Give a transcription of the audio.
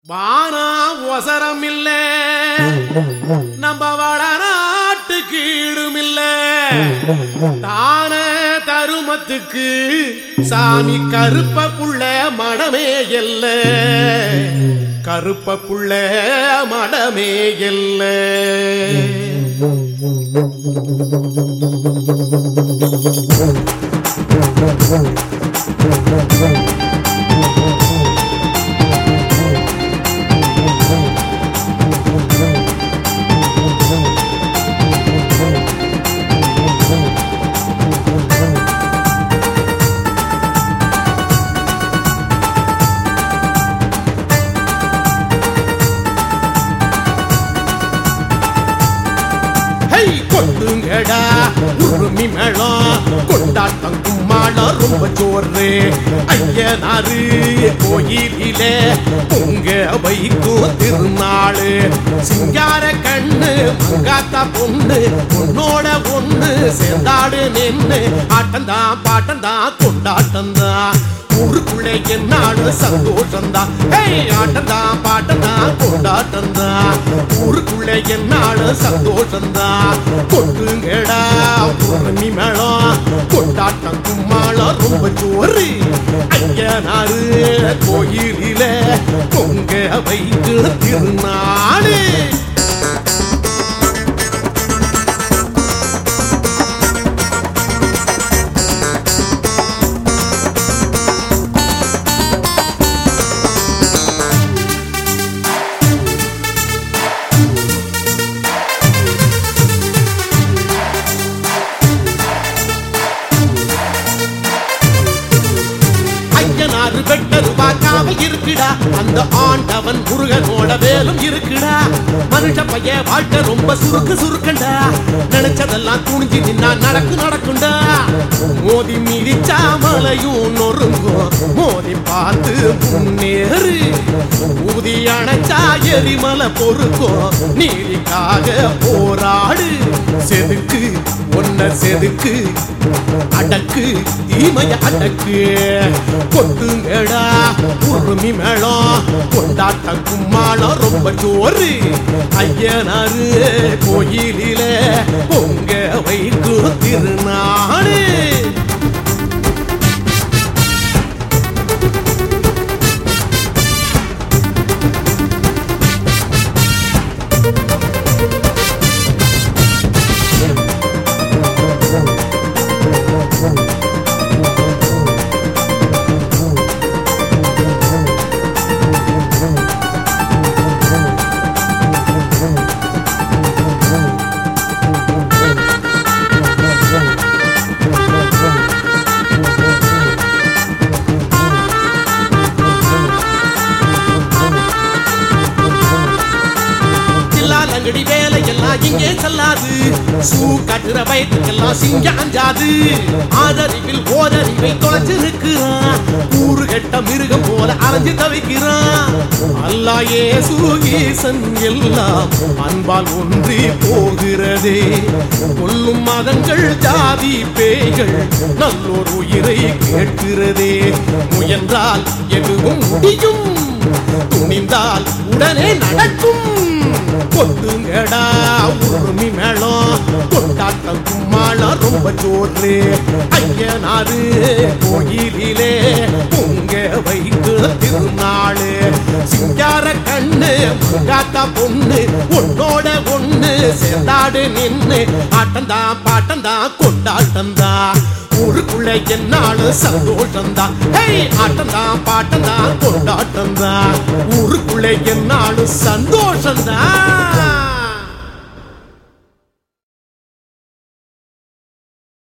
வானா ஒசரம் இல்ல நம்ம வளநாட்டு கீழும் இல்ல தான தருமத்துக்கு சாமி கருப்ப புள்ள மடமே எல்ல கருப்ப புள்ள மடமே எல்ல ஹை கொட்டுங்கடா உருமி மேளம் கொண்டாட்டம் கும்மாளம் ரொம்ப சோறு ஐயனாரு கோயிலிலே பொங்க வைக்கும் திருநாளு சிங்கார கண்ணு மங்காத்தா பொண்ணு பொண்ணோட ஒண்ணு சேர்ந்தாடு நின்னு ஆட்டம்தான் பாட்டம்தான் கொண்டாட்டம்தான் ஊருக்குள்ள என்னாடு சந்தோஷம்தான் ஹேய் ஆட்டம்தான் பாட்டம்தான் கொண்டாட்டம்தான் ஊருக்குள்ள என்னாடு சந்தோஷம்தான் கொட்டுங்கடா பூர்ணமி மேளம் கொண்டாட்டம் கும்மாளம் ரொம்ப சோறு ஐயனாரு கோயிலில பொங்க வைத்து திருநாடு ஐயனாறு வெட்டரு பார்க்காம இருக்குடா அந்த ஆண்டவன் முருகனோட வேலும் இருக்குடா மனுஷ பைய வாழ்க்கை ரொம்ப சுருக்கு சுருக்கண்டா நினைச்சதெல்லாம் துணிஞ்சு நின்னா நடக்கு நடக்குண்டா மோதி மிதிச்சா மலையும் நொறுங்கும் மோதி பார்த்து முன்னேறு ஊதி அணைச்சா எரிமலை பொறுக்கும் நீதிக்காக போராடு செதுக்கு ஒன்ன செதுக்கு அடக்கு தீமைய அடக்கு கொட்டுங்கடா உருமி மேளம் கொண்டாட்ட கும்மாளம் ரொம்ப ஜோறு ஐயனாரு கோயிலில பொங்க வைக்கும் திருநாடு தில்லாலங்கடி வேலையெல்லாம் இங்கே செல்லாது சூ கட்டுற வயிற்றுக்கெல்லாம் சிங்க அஞ்சாது ஆதறிவில் ஓதறிவை தொலைச்சு நிற்கிறான் ஊரு கெட்ட மிருகம் போல அலைஞ்சு தவிக்கிறான் அல்லா ஏசு ஈசன் எல்லாம் அன்பால் ஒன்றி போகிறதே கொல்லும் மதங்கள் ஜாதி பேய்கள் நல்லோர் உயிரை கேட்கிறதே முயன்றால் எதுவும் முடியும் துணிந்தால் உடனே நடக்கும் கொட்டுங்கடா உருமி மேளம் கொண்டாட்டம் கும்மாளம் ரொம்ப சோறு ஐயனாரு கோயிலிலே பொங்க வைத்து திருநாளு சிங்கார கண்ணு மங்காத்தா பொண்ணு உன்னோட ஒண்ணு சேர்ந்தாடு நின்னு ஆட்டம்தான் பாட்டம்தான் கொண்டாட்டம்தான் ஊருக்குள்ள என்னாலும் சந்தோஷம்தான் ஹேய் ஆட்டம்தான் பாட்டம்தான் கொண்டாட்டம்தான் ஊருக்குள்ள என்னாலும் சந்தோஷம்தான்